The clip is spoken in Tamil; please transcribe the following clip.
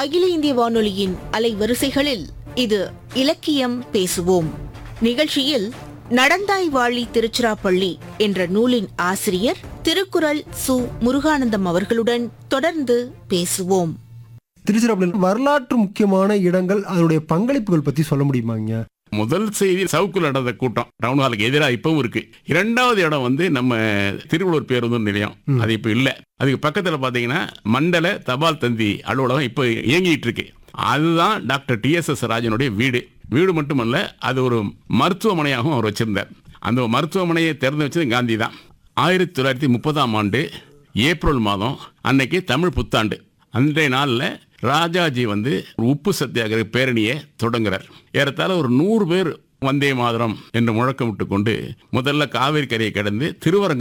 அகில இந்திய வானொலியின் அலைவரிசைகளில் இது இலக்கியம் பேசுவோம் நிகழ்ச்சியில் நடந்தாய் வாழி திருச்சிராப்பள்ளி என்ற நூலின் ஆசிரியர் திருக்குறள் சு முருகானந்தம் அவர்களுடன் தொடர்ந்து பேசுவோம் திருச்சிராப்பள்ளி வரலாற்று முக்கியமான இடங்கள் அதனுடைய பங்களிப்புகள் பத்தி சொல்ல முடியுமாங்க முதல் செய்தி சவுக்குல நடந்த கூட்டம் டவுன் ஹாலுக்கு எதிராக இப்பவும் இருக்கு இரண்டாவது இடம் வந்து நம்ம திருவள்ளூர் பேருந்து நிலையம் அது இப்ப இல்ல அதுக்கு பக்கத்துல பாத்தீங்கன்னா மண்டல தபால் தந்தி அலுவலகம் இப்ப இயங்கிட்டு இருக்கு அதுதான் டாக்டர் டி எஸ் எஸ் ராஜனுடைய வீடு வீடு மட்டுமல்ல அது ஒரு மருத்துவமனையாகவும் அவர் வச்சிருந்தார் அந்த மருத்துவமனையை திறந்து வச்சது காந்தி தான் ஆயிரத்தி தொள்ளாயிரத்தி முப்பதாம் ஆண்டு ஏப்ரல் மாதம் அன்னைக்கு தமிழ் புத்தாண்டு அன்றைய நாளில் ராஜாஜி வந்து ஒரு உப்பு சத்தியாகிரக பேரணியை தொடங்குறார் ஏறத்தாழ ஒரு நூறு பேர் வந்தே மாதரம் என்று முழக்கமிட்டு கொண்டு முதல்ல காவிரி கரையை கடந்து திருவரங்க